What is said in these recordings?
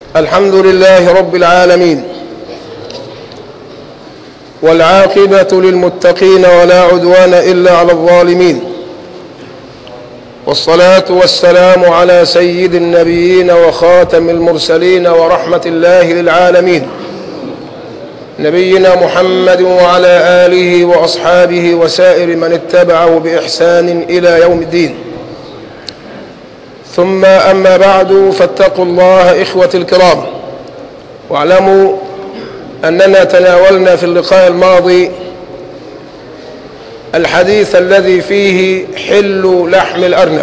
الحمد لله رب العالمين والعاقبة للمتقين ولا عدوان إلا على الظالمين والصلاة والسلام على سيد النبيين وخاتم المرسلين ورحمة الله للعالمين نبينا محمد وعلى آله وأصحابه وسائر من اتبعه بإحسان إلى يوم الدين ثم أما بعد فاتقوا الله إخوة الكرام واعلموا أننا تناولنا في اللقاء الماضي الحديث الذي فيه حل لحم الأرنب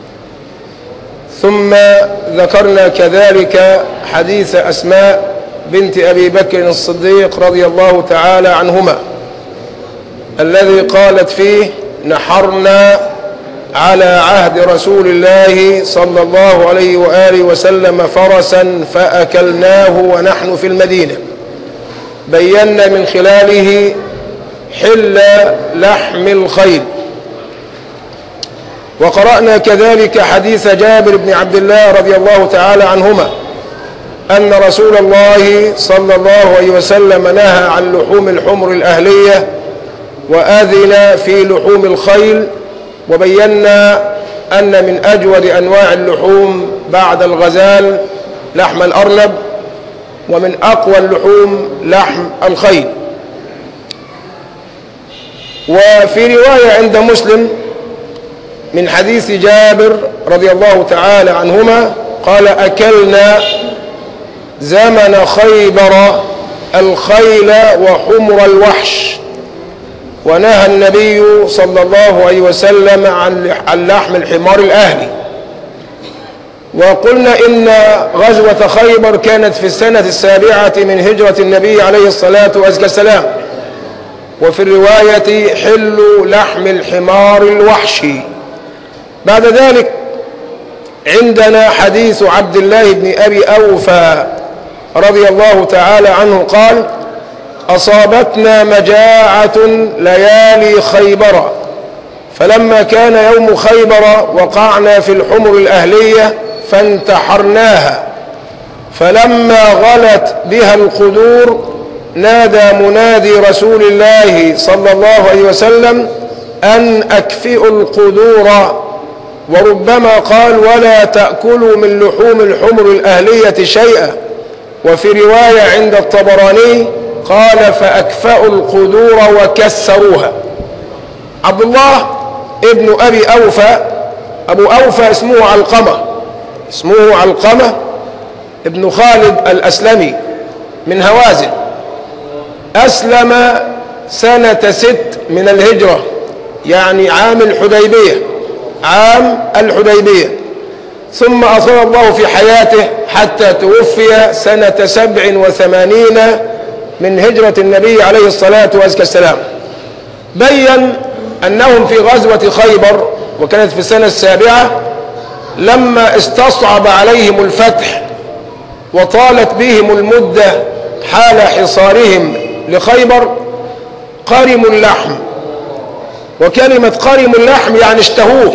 ثم ذكرنا كذلك حديث أسماء بنت أبي بكر الصديق رضي الله تعالى عنهما الذي قالت فيه نحرنا على عهد رسول الله صلى الله عليه وآله وسلم فرسا فأكلناه ونحن في المدينة بينا من خلاله حل لحم الخيل وقرأنا كذلك حديث جابر بن عبد الله رضي الله تعالى عنهما أن رسول الله صلى الله عليه وسلم نهى عن لحوم الحمر الأهلية وأذن في لحوم الخيل وبينا أن من أجود أنواع اللحوم بعد الغزال لحم الأرنب ومن أقوى اللحوم لحم الخيل وفي رواية عند مسلم من حديث جابر رضي الله تعالى عنهما قال أكلنا زمن خيبر الخيل وحمر الوحش ونهى النبي صلى الله عليه وسلم عن لحم الحمار الأهلي وقلنا إن غزوة خيبر كانت في السنة السابعة من هجرة النبي عليه الصلاة والسلام وفي الرواية حل لحم الحمار الوحشي بعد ذلك عندنا حديث عبد الله بن أبي أوفى رضي الله تعالى عنه قال أصابتنا مجاعة ليالي خيبر فلما كان يوم خيبر وقعنا في الحمر الأهلية فانتحرناها فلما غلت بها القدور نادى منادي رسول الله صلى الله عليه وسلم أن أكفئوا القدور وربما قال ولا تأكلوا من لحوم الحمر الأهلية شيئا وفي رواية عند الطبراني قال فأكفأوا القدور وكسروها عبد الله ابن أبي أوفى أبو أوفى اسمه علقمة اسمه علقمة ابن خالد الأسلمي من هوازن أسلم سنة ست من الهجرة يعني عام الحديبية عام الحديبية ثم أصاب الله في حياته حتى توفي سنة سبع وثمانين من هجرة النبي عليه الصلاة والسلام بين أنهم في غزوة خيبر وكانت في السنة السابعة لما استصعب عليهم الفتح وطالت بهم المدة حال حصارهم لخيبر قرموا اللحم وكلمة قرموا اللحم يعني اشتهوه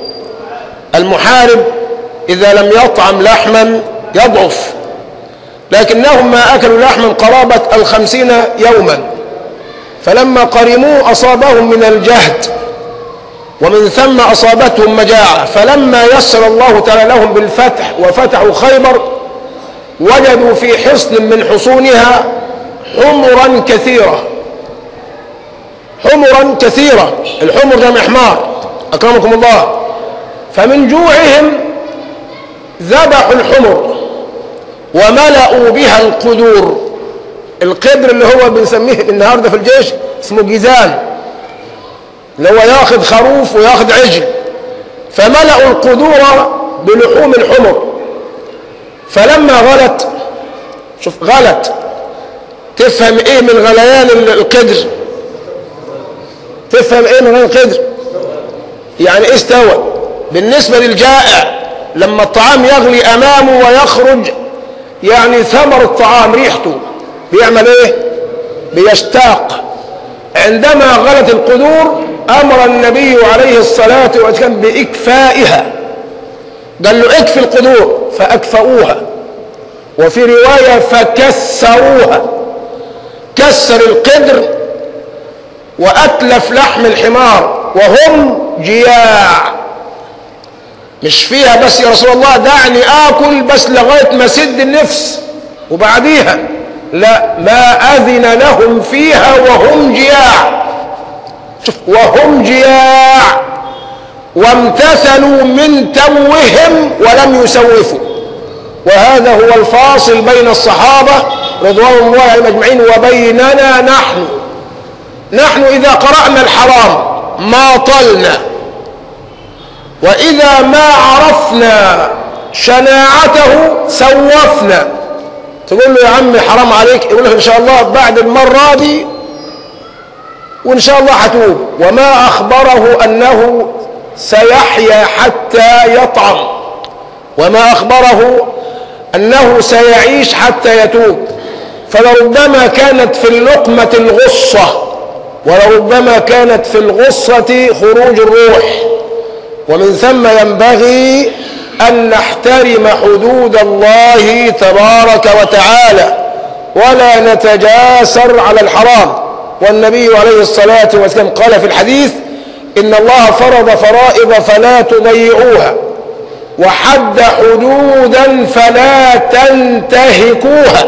المحارب إذا لم يطعم لحما يضعف لكنهم ما أكلوا لحما قرابة الخمسين يوما فلما قرموه أصابهم من الجهد ومن ثم أصابتهم مجاعة فلما يسر الله تعالى لهم بالفتح وفتحوا خيبر وجدوا في حصن من حصونها حمرا كثيرة حمرا كثيرة الحمر ده محمار أكرمكم الله فمن جوعهم ذبحوا الحمر وملأوا بها القدور القدر اللي هو بنسميه النهارده في الجيش اسمه جيزان اللي هو ياخذ خروف وياخذ عجل فملأوا القدور بلحوم الحمر فلما غلت شوف غلت تفهم ايه من غليان القدر تفهم ايه من غليان القدر يعني ايه استوى بالنسبة للجائع لما الطعام يغلي امامه ويخرج يعني ثمر الطعام ريحته بيعمل ايه بيشتاق عندما غلت القدور امر النبي عليه الصلاة والسلام باكفائها قال له اكفي القدور فاكفؤوها وفي رواية فكسروها كسر القدر وأتلف لحم الحمار وهم جياع مش فيها بس يا رسول الله دعني آكل بس لغاية ما سد النفس وبعديها لا ما أذن لهم فيها وهم جياع شوف وهم جياع وامتثلوا من توهم ولم يسوفوا وهذا هو الفاصل بين الصحابة رضوان الله عليهم أجمعين وبيننا نحن نحن إذا قرأنا الحرام ما طلنا وإذا ما عرفنا شناعته سوفنا تقول له يا عمي حرام عليك يقول لك إن شاء الله بعد المرة دي وإن شاء الله هتوب وما أخبره أنه سيحيا حتى يطعم وما أخبره أنه سيعيش حتى يتوب فلربما كانت في اللقمة الغصة ولربما كانت في الغصة خروج الروح ومن ثم ينبغي أن نحترم حدود الله تبارك وتعالى ولا نتجاسر على الحرام والنبي عليه الصلاة والسلام قال في الحديث إن الله فرض فرائض فلا تضيعوها وحد حدودا فلا تنتهكوها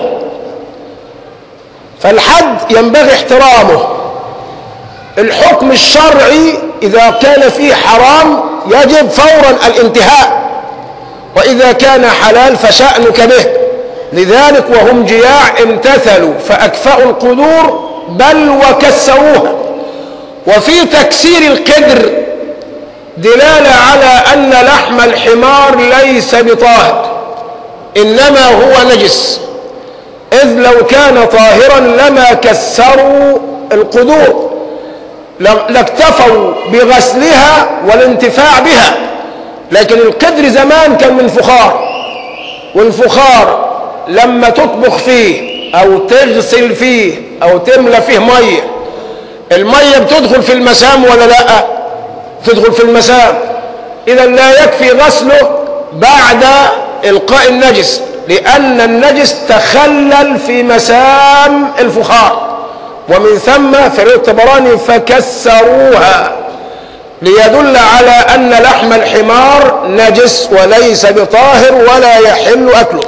فالحد ينبغي احترامه الحكم الشرعي إذا كان فيه حرام يجب فورا الانتهاء وإذا كان حلال فشأنك به لذلك وهم جياع امتثلوا فأكفأوا القدور بل وكسروها وفي تكسير القدر دلالة على أن لحم الحمار ليس بطاهر إنما هو نجس إذ لو كان طاهرا لما كسروا القدور لاكتفوا بغسلها والانتفاع بها لكن القدر زمان كان من فخار والفخار لما تطبخ فيه او تغسل فيه او تملى فيه ميه الميه بتدخل في المسام ولا لا تدخل في المسام اذا لا يكفي غسله بعد القاء النجس لان النجس تخلل في مسام الفخار ومن ثم في روايه الطبراني فكسروها ليدل على ان لحم الحمار نجس وليس بطاهر ولا يحل اكله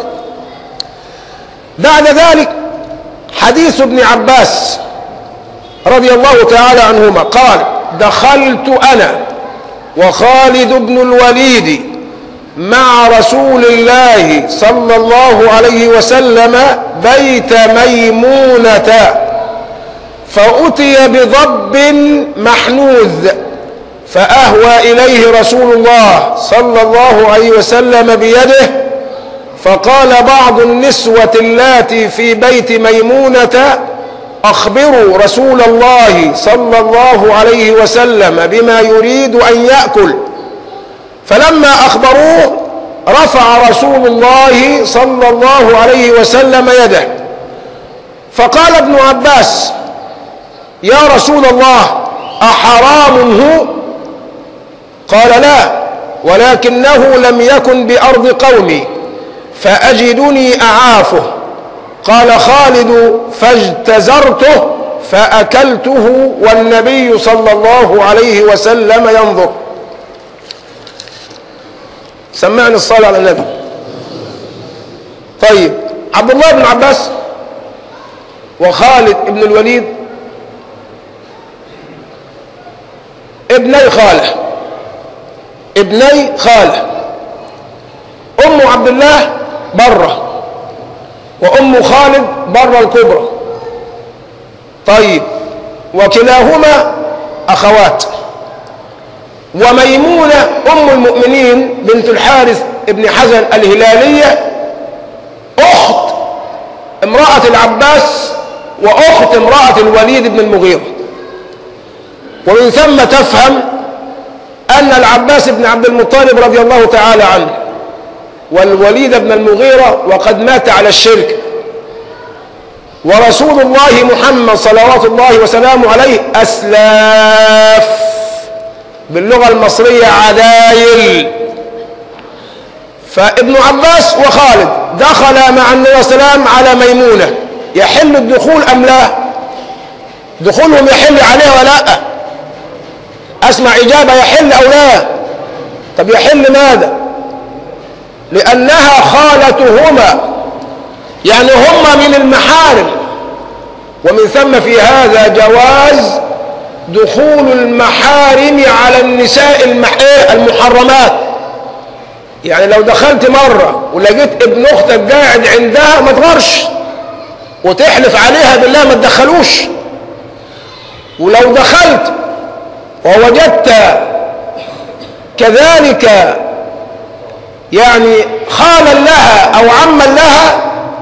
بعد ذلك حديث ابن عباس رضي الله تعالى عنهما قال دخلت انا وخالد بن الوليد مع رسول الله صلى الله عليه وسلم بيت ميمونه فأتي بضب محنوذ فأهوى إليه رسول الله صلى الله عليه وسلم بيده فقال بعض النسوة اللاتي في بيت ميمونة أخبروا رسول الله صلى الله عليه وسلم بما يريد أن يأكل فلما أخبروه رفع رسول الله صلى الله عليه وسلم يده فقال ابن عباس يا رسول الله أحرام هو قال لا ولكنه لم يكن بأرض قومي فأجدني أعافه قال خالد فاجتزرته فأكلته والنبي صلى الله عليه وسلم ينظر سمعني الصلاة على النبي طيب عبد الله بن عباس وخالد بن الوليد ابني خاله ابني خاله ام عبد الله بره وام خالد بره الكبرى طيب وكلاهما اخوات وميمونه ام المؤمنين بنت الحارث ابن حزن الهلاليه اخت امراه العباس واخت امراه الوليد بن المغيره ومن ثم تفهم أن العباس بن عبد المطلب رضي الله تعالى عنه والوليد بن المغيرة وقد مات على الشرك ورسول الله محمد صلوات الله وسلامه عليه أسلاف باللغة المصرية عدايل فابن عباس وخالد دخل مع النبي صلى الله عليه وسلم على ميمونة يحل الدخول أم لا دخولهم يحل عليها ولا لا أسمع إجابة يحل أو لا طب يحل ماذا لأنها خالتهما يعني هما من المحارم ومن ثم في هذا جواز دخول المحارم على النساء المح... المحرمات يعني لو دخلت مرة ولقيت ابن اختك قاعد عندها ما تغرش وتحلف عليها بالله ما تدخلوش ولو دخلت ووجدت كذلك يعني خالا لها او عما لها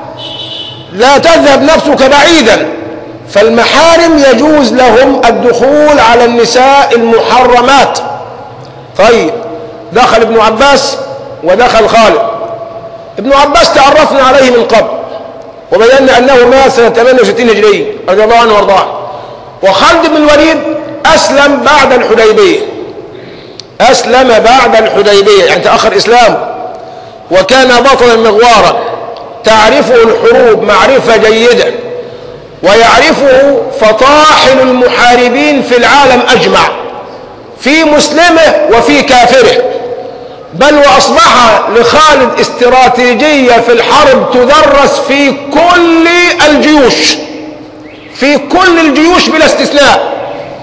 لا تذهب نفسك بعيدا فالمحارم يجوز لهم الدخول على النساء المحرمات طيب دخل ابن عباس ودخل خالد ابن عباس تعرفنا عليه من قبل وبينا انه مات سنه 68 هجريه رضي الله عنه وارضاه وخالد بن الوليد اسلم بعد الحديبيه اسلم بعد الحديبيه يعني تاخر اسلامه وكان بطلا مغوارا تعرفه الحروب معرفه جيده ويعرفه فطاحل المحاربين في العالم اجمع في مسلمه وفي كافره بل واصبح لخالد استراتيجيه في الحرب تدرس في كل الجيوش في كل الجيوش بلا استثناء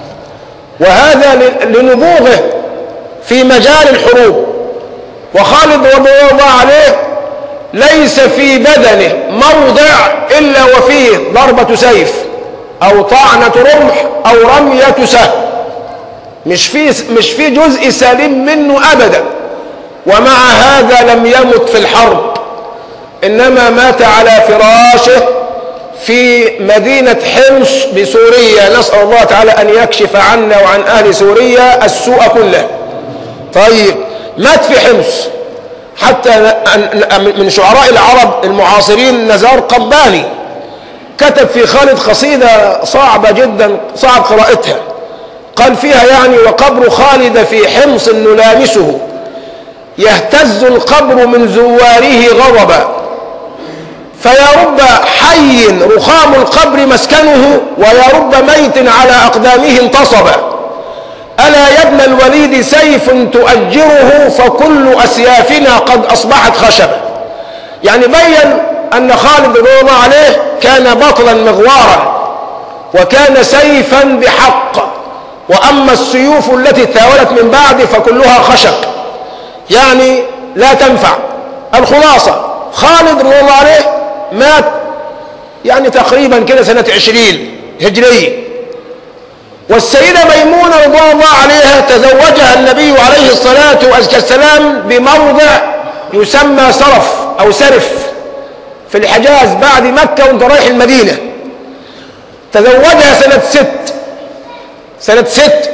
وهذا لنبوغه في مجال الحروب وخالد رضي الله عليه ليس في بدنه موضع الا وفيه ضربه سيف او طعنه رمح او رميه سهم مش في مش في جزء سليم منه ابدا ومع هذا لم يمت في الحرب انما مات على فراشه في مدينه حمص بسوريا نسال الله تعالى ان يكشف عنا وعن اهل سوريا السوء كله طيب مات في حمص حتى من شعراء العرب المعاصرين نزار قباني كتب في خالد قصيدة صعبة جدا صعب قراءتها قال فيها يعني وقبر خالد في حمص نلامسه يهتز القبر من زواره غضبا فيا رب حي رخام القبر مسكنه ويا رب ميت على أقدامه انتصبا ألا يا ابن الوليد سيف تؤجره فكل أسيافنا قد أصبحت خشبا يعني بين أن خالد رضي الله عليه كان بطلا مغوارا وكان سيفا بحق وأما السيوف التي تاولت من بعد فكلها خشب يعني لا تنفع الخلاصة خالد رضي الله عليه مات يعني تقريبا كده سنة عشرين هجرية والسيدة ميمونة رضي الله عليها تزوجها النبي عليه الصلاة والسلام بموضع يسمى سرف أو سرف في الحجاز بعد مكة وانت رايح المدينة تزوجها سنة ست سنة ست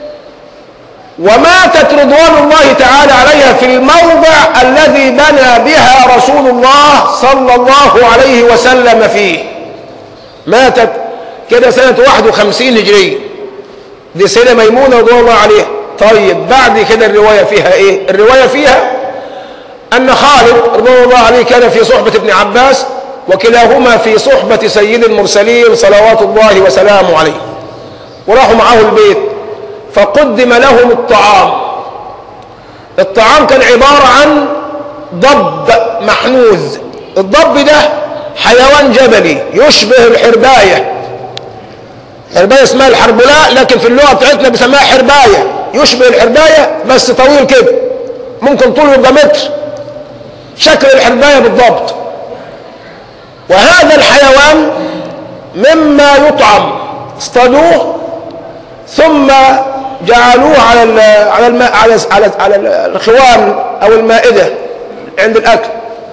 وماتت رضوان الله تعالى عليها في الموضع الذي بنى بها رسول الله صلى الله عليه وسلم فيه ماتت كده سنة 51 هجرية دي سيدة ميمونة رضوان الله عليها طيب بعد كده الرواية فيها ايه الرواية فيها أن خالد رضوان الله عليه كان في صحبة ابن عباس وكلاهما في صحبة سيد المرسلين صلوات الله وسلامه عليه وراحوا معه البيت فقدم لهم الطعام الطعام كان عبارة عن ضب محنوذ الضب ده حيوان جبلي يشبه الحرباية حرباية اسمها الحربلاء لكن في اللغة بتاعتنا بيسموها حرباية يشبه الحرباية بس طويل كده ممكن طوله يبقى متر شكل الحرباية بالضبط وهذا الحيوان مما يطعم اصطادوه ثم جعلوه على ال على الماء على على على الخوان او المائده عند الاكل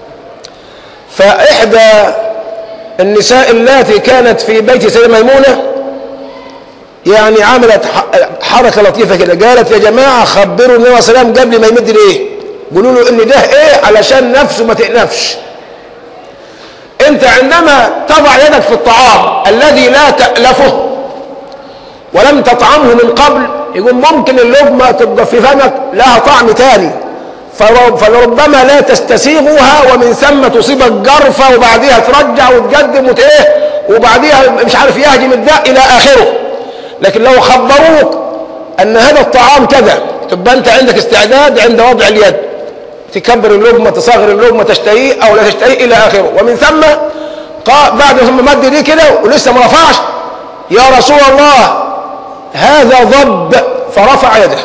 فاحدى النساء اللاتي كانت في بيت سيدة ميمونه يعني عملت حركه لطيفه كده قالت يا جماعه خبروا النبي صلى الله عليه وسلم قبل ما يمد ايه قولوا له ان ده ايه علشان نفسه ما تأنفش انت عندما تضع يدك في الطعام الذي لا تألفه ولم تطعمه من قبل يقول ممكن اللقمة تبقى في فمك لها طعم تاني فر- فلربما لا تستسيغها ومن ثم تصيبك جرفة وبعديها ترجع وتقدم وت- ايه وبعديها مش عارف يهجم الداء إلى آخره لكن لو خبروك أن هذا الطعام كذا تبقى أنت عندك استعداد عند وضع اليد تكبر اللقمة تصغر اللقمة تشتهيه أو لا تشتهيه إلى آخره ومن ثم قال بعد ثم مد دي كده ولسه ما رفعش يا رسول الله هذا ضب فرفع يده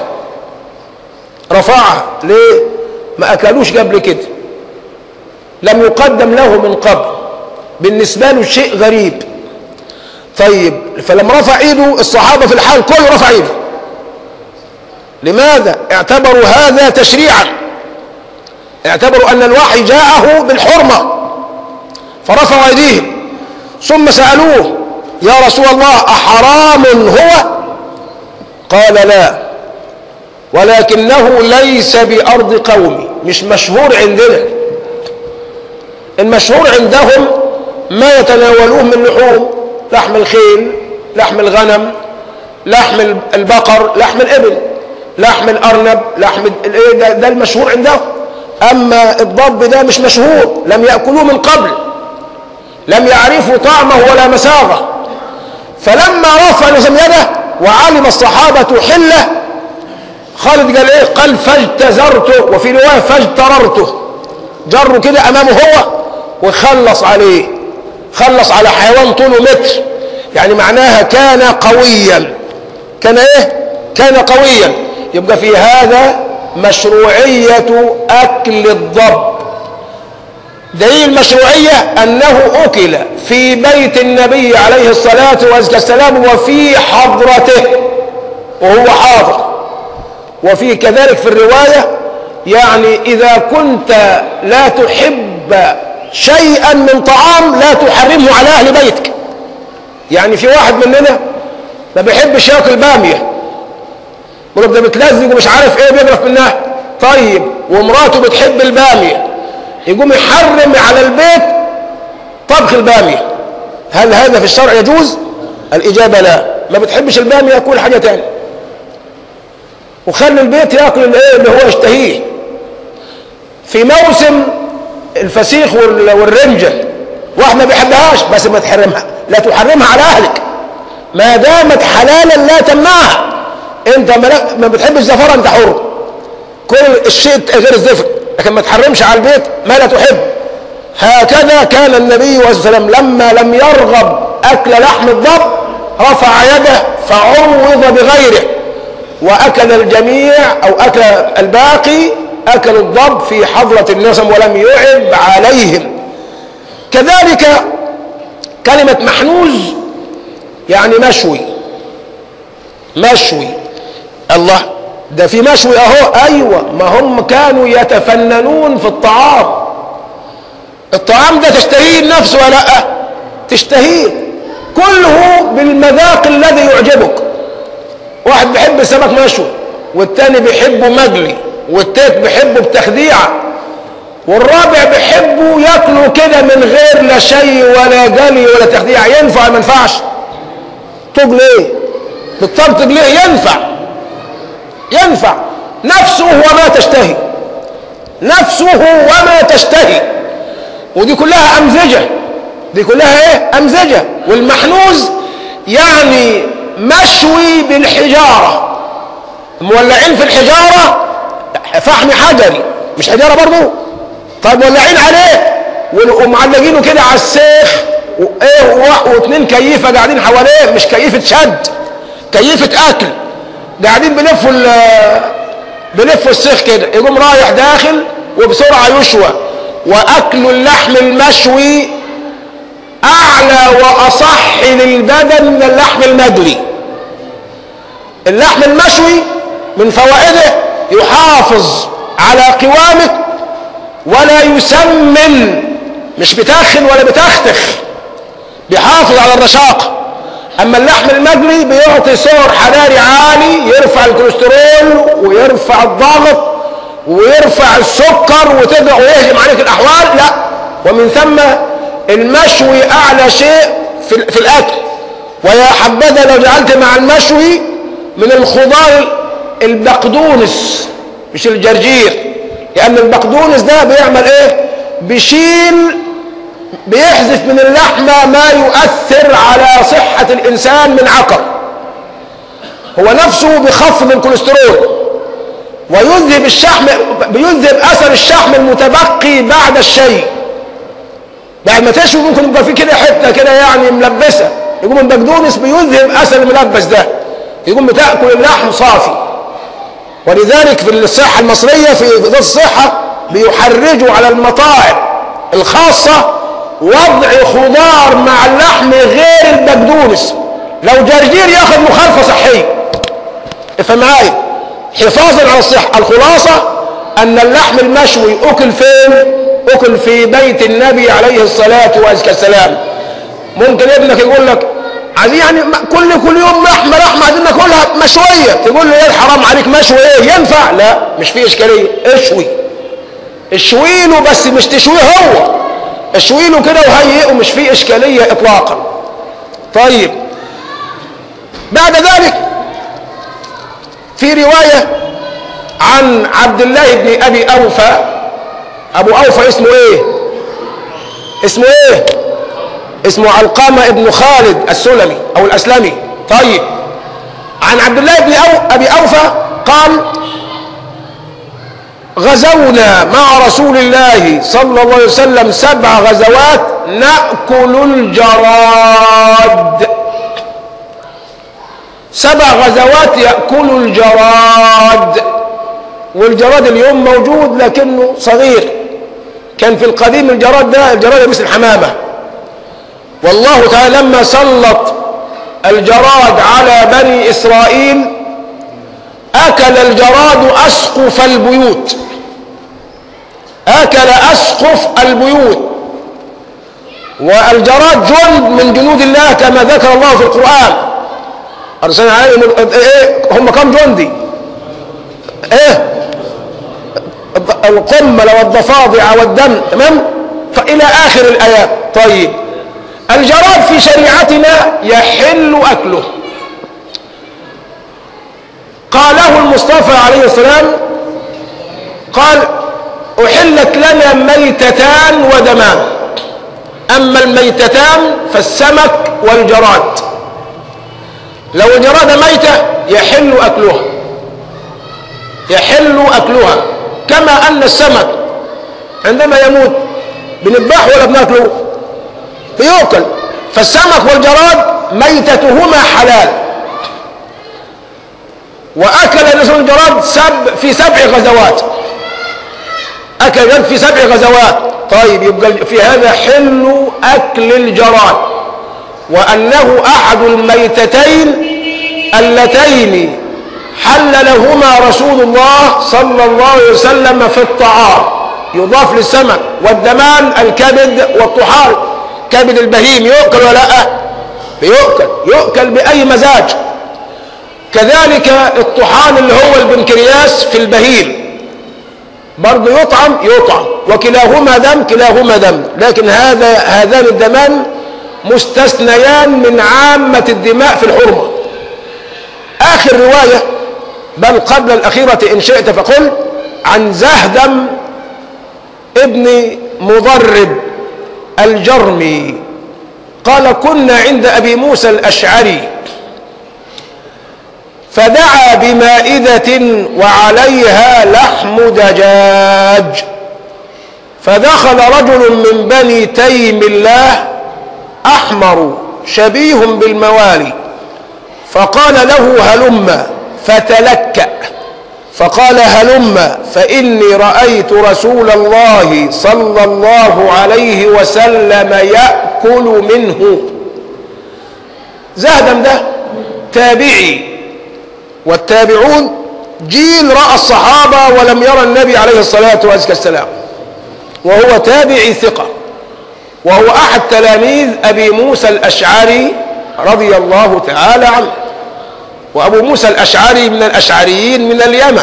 رفعها ليه ما أكلوش قبل كده لم يقدم له من قبل بالنسبة له شيء غريب طيب فلما رفع ايده الصحابة في الحال كله رفع ايده لماذا اعتبروا هذا تشريعا اعتبروا ان الوحي جاءه بالحرمة فرفعوا ايديهم ثم سألوه يا رسول الله أحرام هو قال لا ولكنه ليس بأرض قومي مش مشهور عندنا المشهور عندهم ما يتناولوه من لحوم لحم الخيل لحم الغنم لحم البقر لحم الإبل لحم الأرنب لحم ال- إيه ده, ده المشهور عندهم أما الضب ده مش مشهور لم يأكلوه من قبل لم يعرفوا طعمه ولا مساغه فلما رفع نسم يده وعلم الصحابة حله خالد قال ايه قال فاجتزرته وفي رواية فاجتررته جره كده امامه هو وخلص عليه خلص على حيوان طوله متر يعني معناها كان قويا كان ايه كان قويا يبقى في هذا مشروعية اكل الضب دليل المشروعية أنه أكل في بيت النبي عليه الصلاة والسلام وفي حضرته وهو حاضر وفي كذلك في الرواية يعني إذا كنت لا تحب شيئا من طعام لا تحرمه على أهل بيتك يعني في واحد مننا ما بيحبش ياكل بامية يقول ده بتلزق ومش عارف ايه بيقرف منها طيب ومراته بتحب البامية يقوم يحرم على البيت طبخ البامية هل هذا في الشرع يجوز الإجابة لا ما بتحبش البامية يأكل حاجة تاني وخلي البيت يأكل الايه اللي هو يشتهيه في موسم الفسيخ وال- والرنجة واحد ما بيحبهاش بس ما تحرمها لا تحرمها على أهلك ما دامت حلالا لا تمنعها انت ما, لا- ما بتحبش الزفرة انت حر كل الشيء غير الزفر لكن ما تحرمش على البيت ما لا تحب هكذا كان النبي صلى الله عليه وسلم لما لم يرغب أكل لحم الضب رفع يده فعوض بغيره وأكل الجميع أو أكل الباقي أكل الضب في حضرة الناس ولم يعب عليهم كذلك كلمة محنوز يعني مشوي مشوي الله ده في مشوي اهو ايوه ما هم كانوا يتفننون في الطعام الطعام ده تشتهيه النفس ولا لا تشتهيه كله بالمذاق الذي يعجبك واحد بيحب السمك مشوي والتاني بيحبه مقلي والتالت بيحبه بتخديعه والرابع بيحبه ياكله كده من غير لا شيء ولا جلي ولا تخديع ينفع ولا ما ينفعش تقول ايه بالطبط ليه ينفع ينفع نفسه وما تشتهي نفسه وما تشتهي ودي كلها أمزجة دي كلها ايه أمزجة والمحنوز يعني مشوي بالحجارة مولعين في الحجارة فحم حجري مش حجارة برضو طيب مولعين عليه ومعلقينه كده على السيخ وايه و- واتنين كيفة قاعدين حواليه مش كيفة شد كيفة اكل قاعدين بلفوا ال- بلفوا السيخ كده يقوم رايح داخل وبسرعة يشوى واكل اللحم المشوي اعلى واصح للبدن من اللحم المدلي اللحم المشوي من فوائده يحافظ على قوامك ولا يسمن مش بتخن ولا بتختخ بيحافظ على الرشاقة أما اللحم المقلي بيعطي سعر حراري عالي يرفع الكوليسترول ويرفع الضغط ويرفع السكر وتبدأ ويهجم عليك الأحوال لا ومن ثم المشوي أعلى شيء في, في الأكل ويا حبذا لو جعلت مع المشوي من الخضار البقدونس مش الجرجير لأن البقدونس ده بيعمل إيه؟ بيشيل بيحذف من اللحمة ما يؤثر على صحة الإنسان من عقر هو نفسه بيخفض الكوليسترول ويذهب الشحم بيذهب أثر الشحم المتبقي بعد الشيء بعد ما تشوي ممكن يبقى فيه كده حتة كده يعني ملبسة يقوم البقدونس بيذهب أثر الملبس ده يقوم بتأكل اللحم صافي ولذلك في الصحة المصرية في وزارة الصحة بيحرجوا على المطاعم الخاصة وضع خضار مع اللحم غير البقدونس لو جرجير ياخذ مخالفة صحية افهم معايا حفاظا على الصحة الخلاصة أن اللحم المشوي أكل فين؟ أكل في بيت النبي عليه الصلاة والسلام ممكن ابنك يقول لك عايزين يعني كل كل يوم لحمه لحمه عايزين ناكلها مشويه تقول له ايه الحرام عليك مشوي ايه ينفع لا مش في اشكاليه اشوي اشوي له بس مش تشويه هو اشوي له كده وهيئه مش في اشكاليه اطلاقا طيب بعد ذلك في روايه عن عبد الله بن ابي اوفى ابو اوفى اسمه ايه اسمه ايه اسمه علقامة ابن خالد السلمي أو الأسلمي طيب عن عبد الله بن أو أبي أوفى قال غزونا مع رسول الله صلى الله عليه وسلم سبع غزوات نأكل الجراد سبع غزوات يأكل الجراد والجراد اليوم موجود لكنه صغير كان في القديم الجراد ده الجراد مثل الحمامه والله تعالى لما سلط الجراد على بني إسرائيل أكل الجراد أسقف البيوت أكل أسقف البيوت والجراد جند من جنود الله كما ذكر الله في القرآن أرسلنا عليهم إيه هم كم جندي إيه القمل والضفادع والدم تمام فإلى آخر الآيات طيب الجراد في شريعتنا يحل أكله قاله المصطفى عليه السلام قال أحلت لنا ميتتان ودمان أما الميتتان فالسمك والجراد لو الجراد ميتة يحل أكلها يحل أكلها كما أن السمك عندما يموت بنذبحه ولا بناكله بيؤكل فالسمك والجراد ميتتهما حلال وأكل نسل الجراد سب في سبع غزوات أكل الجراد في سبع غزوات طيب يبقى في هذا حل أكل الجراد وأنه أحد الميتتين اللتين حل لهما رسول الله صلى الله عليه وسلم في الطعام يضاف للسمك والدمان الكبد والطحال كبد البهيم يؤكل ولا لا بيؤكل يؤكل بأي مزاج كذلك الطحال اللي هو البنكرياس في البهيم برضه يطعم يطعم وكلاهما دم كلاهما دم لكن هذا هذان الدمان مستثنيان من عامة الدماء في الحرمة آخر رواية بل قبل الأخيرة إن شئت فقل عن زهدم ابن مضرب الجرمي قال كنا عند أبي موسى الأشعري فدعا بمائدة وعليها لحم دجاج فدخل رجل من بني تيم الله أحمر شبيه بالموالي فقال له هلم فتلكأ فقال هلم فإني رأيت رسول الله صلى الله عليه وسلم يأكل منه زهدم ده تابعي والتابعون جيل رأى الصحابة ولم يرى النبي عليه الصلاة والسلام وهو تابعي ثقة وهو أحد تلاميذ أبي موسى الأشعري رضي الله تعالى عنه وأبو موسى الأشعري من الأشعريين من اليمن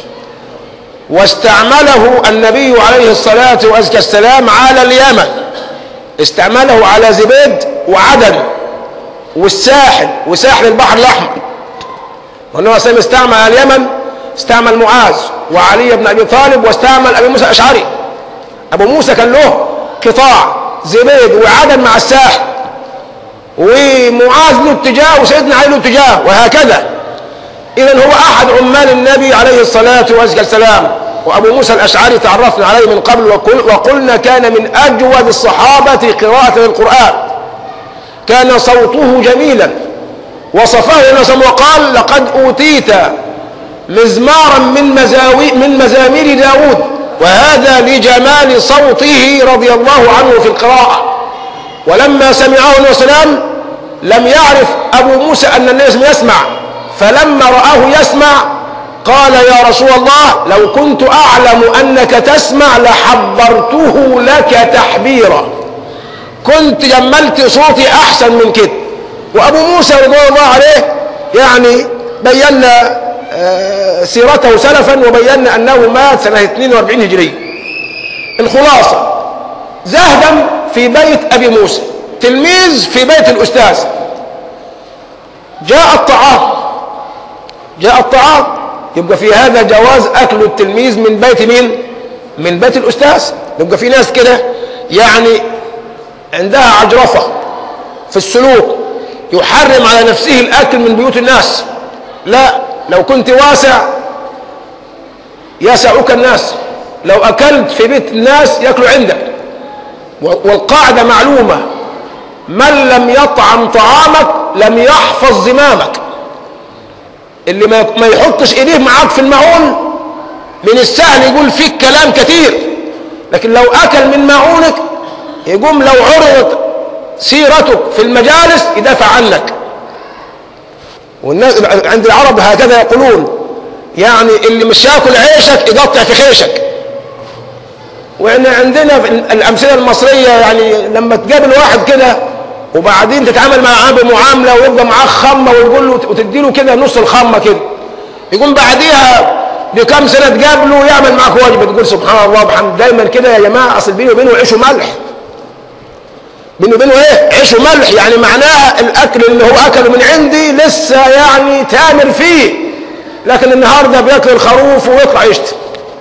واستعمله النبي عليه الصلاة والسلام على اليمن استعمله على زبيد وعدن والساحل وساحل البحر الأحمر وأنه سلم استعمل على اليمن استعمل معاذ وعلي بن ابي طالب واستعمل ابي موسى الاشعري ابو موسى كان له قطاع زبيد وعدن مع الساحل ومعاذ له اتجاه وسيدنا علي له اتجاه وهكذا اذا هو احد عمال النبي عليه الصلاه والسلام وابو موسى الاشعري تعرفنا عليه من قبل وقل وقلنا كان من اجود الصحابه قراءه للقران كان صوته جميلا وصفه النبي وقال لقد اوتيت مزمارا من مزاوي من مزامير داود وهذا لجمال صوته رضي الله عنه في القراءة ولما سمعه النبي صلى الله عليه وسلم لم يعرف أبو موسى أن الناس يسمع فلما رآه يسمع قال يا رسول الله لو كنت أعلم أنك تسمع لحبرته لك تحبيرا كنت جملت صوتي أحسن من كده وأبو موسى رضي الله عليه يعني بينا سيرته سلفا وبينا أنه مات سنة 42 هجرية الخلاصة زهدا في بيت أبي موسى تلميذ في بيت الأستاذ جاء الطعام جاء الطعام يبقى في هذا جواز أكل التلميذ من بيت مين من بيت الأستاذ يبقى في ناس كده يعني عندها عجرفة في السلوك يحرم على نفسه الأكل من بيوت الناس لا لو كنت واسع يسعك الناس لو أكلت في بيت الناس يأكلوا عندك والقاعدة معلومة من لم يطعم طعامك لم يحفظ زمامك اللي ما ما يحطش ايديه معاك في المعون من السهل يقول فيك كلام كثير لكن لو اكل من معونك يقوم لو عرضت سيرتك في المجالس يدافع عنك والناس عند العرب هكذا يقولون يعني اللي مش ياكل عيشك يقطع في خيشك واحنا عندنا في الامثله المصريه يعني لما تقابل واحد كده وبعدين تتعامل معاه بمعامله ويبقى معاه خمه وتقول له وتدي له كده نص الخمه كده يقوم بعديها بكم سنه تقابله يعمل معاك واجب تقول سبحان الله وبحمد دايما كده يا جماعه اصل بيني وبينه عيش وملح بيني وبينه ايه عيش وملح يعني معناها الاكل اللي هو اكله من عندي لسه يعني تامر فيه لكن النهارده بياكل الخروف ويطلع يشتم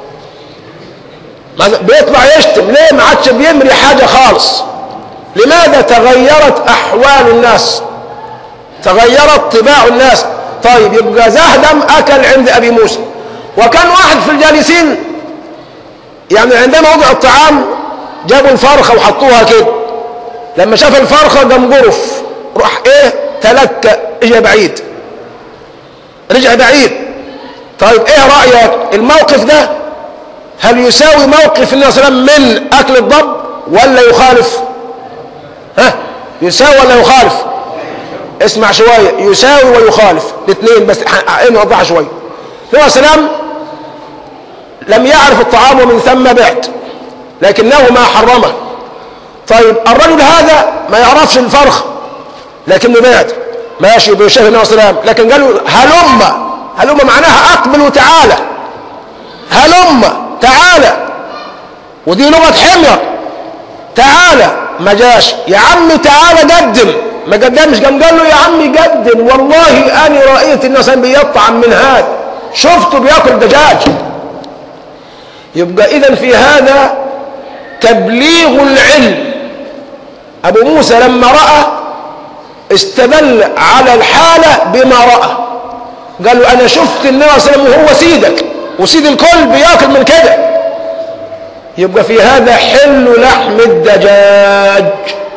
بيطلع يشتم ليه ما عادش بيمري حاجه خالص لماذا تغيرت احوال الناس تغيرت طباع الناس طيب يبقى زهدم اكل عند ابي موسى وكان واحد في الجالسين يعني عندما وضع الطعام جابوا الفرخه وحطوها كده لما شاف الفرخه قام جرف راح ايه تلكى اجى بعيد رجع بعيد طيب ايه رايك الموقف ده هل يساوي موقف النبي صلى الله عليه وسلم من اكل الضب ولا يخالف ها يساوي ولا يخالف اسمع شويه يساوي ويخالف الاثنين بس نوضحها شويه النبي صلى الله عليه وسلم لم يعرف الطعام ومن ثم بعت لكنه ما حرمه طيب الرجل هذا ما يعرفش الفرخ لكنه بعت ماشي بشهر النبي صلى الله عليه وسلم لكن قال له هلم هلم معناها اقبل وتعالى هلم تعالى ودي لغه حمير تعالى ما جاش يا عمي تعالى قدم ما قدمش قام قال له يا عمي قدم والله انا رايت الناس بيطعم من هذا شفته بياكل دجاج يبقى اذا في هذا تبليغ العلم ابو موسى لما راى استدل على الحاله بما راى قال له انا شفت النبي صلى الله عليه وسلم وهو سيدك وسيد الكل بياكل من كده يبقى في هذا حل لحم الدجاج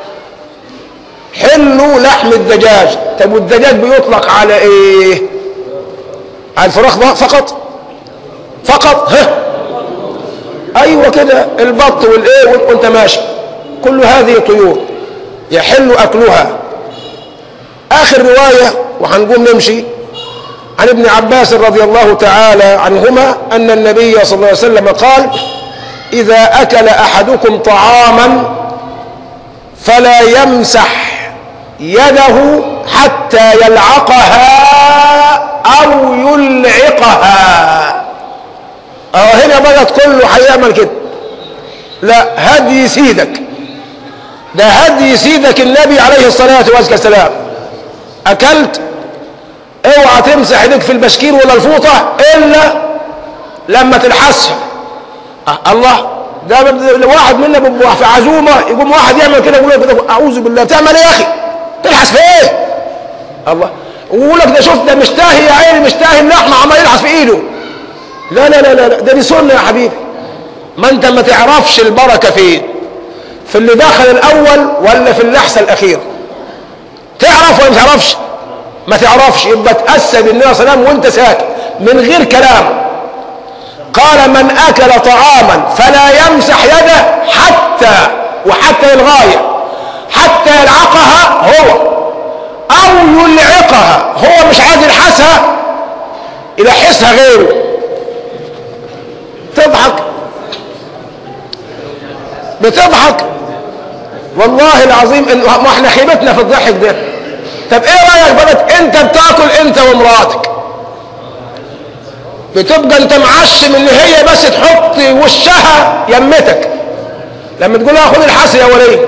حل لحم الدجاج طب والدجاج بيطلق على ايه على الفراخ فقط فقط ها ايوه كده البط والايه وانت ماشي كل هذه طيور يحل اكلها اخر روايه وهنقوم نمشي عن ابن عباس رضي الله تعالى عنهما ان النبي صلى الله عليه وسلم قال اذا اكل احدكم طعاما فلا يمسح يده حتى يلعقها او يلعقها اه هنا بقت كله هيعمل كده لا هدي سيدك ده هدي سيدك النبي عليه الصلاه والسلام اكلت اوعى تمسح ايديك في البشكير ولا الفوطه الا لما تلحسها أه الله ده بد- واحد منا بيبقى في عزومه يقوم واحد يعمل كده يقول لك كده اعوذ بالله بتعمل ايه يا اخي؟ تلحس في ايه؟ الله ويقول لك ده شوف ده مشتهي يا عيني مشتهي اللحمه عمال يلحس في ايده لا لا لا لا لا، ده دي سنه يا حبيبي ما انت ما تعرفش البركه فين في اللي دخل الاول ولا في اللحسه الاخيره تعرف ولا ما تعرفش ما تعرفش يبقى تاسى بالنبي صلى الله عليه وسلم وانت ساكت من غير كلام قال من اكل طعاما فلا يمسح يده حتى وحتى للغايه حتى يلعقها هو او يلعقها هو مش عايز يلحسها يلحسها غيره تضحك بتضحك والله العظيم إن ما احنا خيبتنا في الضحك ده طب ايه رايك بقى انت بتاكل انت ومراتك بتبقى انت معشم ان هي بس تحط وشها يمتك لما تقول لها خد الحس يا ولي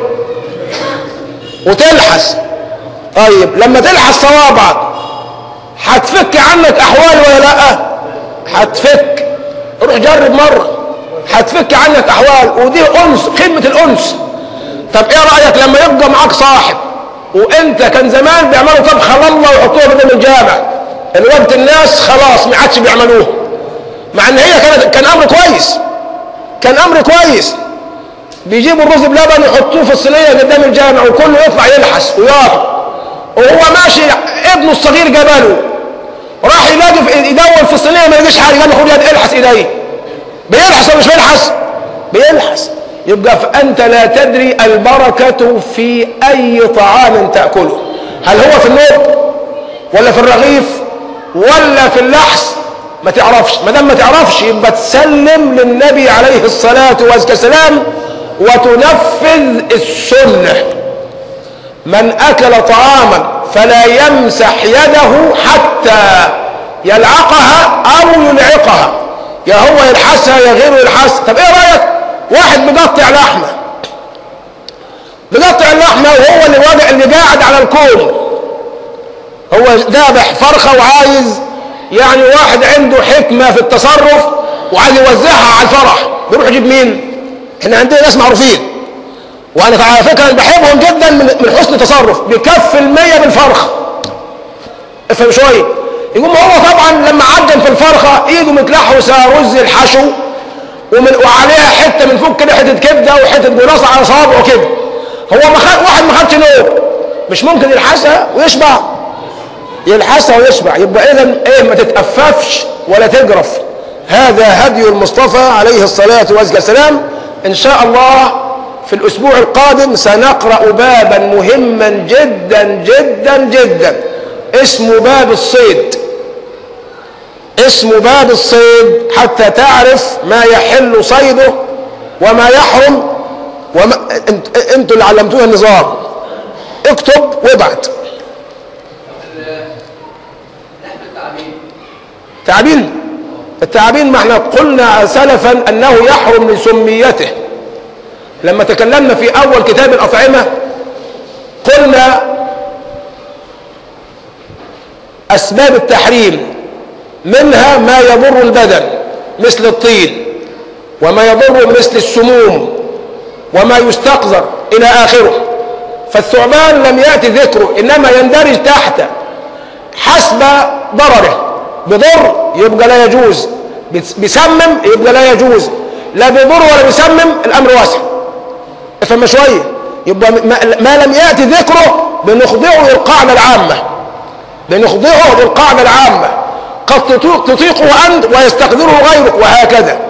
وتلحس طيب لما تلحس صوابعك هتفك عنك احوال ولا لا هتفك روح جرب مره هتفك عنك احوال ودي انس خدمه الانس طب ايه رايك لما يبقى معاك صاحب وانت كان زمان بيعملوا طبخ الله ويحطوها قدام الجامع الوقت الناس خلاص ما عادش بيعملوها مع ان هي كانت كان امر كويس كان امر كويس بيجيبوا الرز بلبن يحطوه في الصينيه قدام الجامع وكله يطلع يلحس وياكل وهو ماشي ابنه الصغير جبله راح يلاقي في يدور في الصينيه ما يلاقيش حاجه قال له خد يد الحس ايديه بيلحس ولا مش بيلحس بيلحس يبقى فانت لا تدري البركه في اي طعام تاكله هل هو في النوم ولا في الرغيف ولا في اللحس ما تعرفش ما دام ما تعرفش يبقى تسلم للنبي عليه الصلاه والسلام وتنفذ السنه من اكل طعاما فلا يمسح يده حتى يلعقها او يلعقها يا هو يلحسها يا غيره يلحسها طب ايه رايك واحد بيقطع لحمه بيقطع اللحمه وهو اللي واقع اللي قاعد على الكوم هو ذابح فرخه وعايز يعني واحد عنده حكمه في التصرف وعايز يوزعها على الفرح بيروح يجيب مين؟ احنا عندنا ناس معروفين وانا على فكره أنا بحبهم جدا من من حسن التصرف بيكفي المية بالفرخ افهم شويه يقوم هو طبعا لما عجن في الفرخه ايده متلحوسه رز الحشو ومن وعليها حته من فوق كده حته كبده وحته جلاصه على صوابعه كده هو ما خد واحد ما خدش نوم مش ممكن يلحسها ويشبع يلحسها ويشبع يبقى اذا ايه ما تتأففش ولا تجرف هذا هدي المصطفى عليه الصلاة والسلام ان شاء الله في الاسبوع القادم سنقرأ بابا مهما جدا جدا جدا اسمه باب الصيد اسمه باب الصيد حتى تعرف ما يحل صيده وما يحرم وما انت انتوا اللي علمتوها النظام اكتب وابعت تعبين التعبين ما احنا قلنا سلفا انه يحرم لسميته لما تكلمنا في اول كتاب الاطعمه قلنا اسباب التحريم منها ما يضر البدن مثل الطين وما يضر مثل السموم وما يستقذر الى اخره فالثعبان لم ياتي ذكره انما يندرج تحت حسب ضرره بضر يبقى لا يجوز بيسمم يبقى لا يجوز لا بيضر ولا بيسمم الامر واسع افهم شويه يبقى ما لم ياتي ذكره بنخضعه للقاعده العامه بنخضعه للقاعده العامه قد تطيقه انت ويستقدره غيرك وهكذا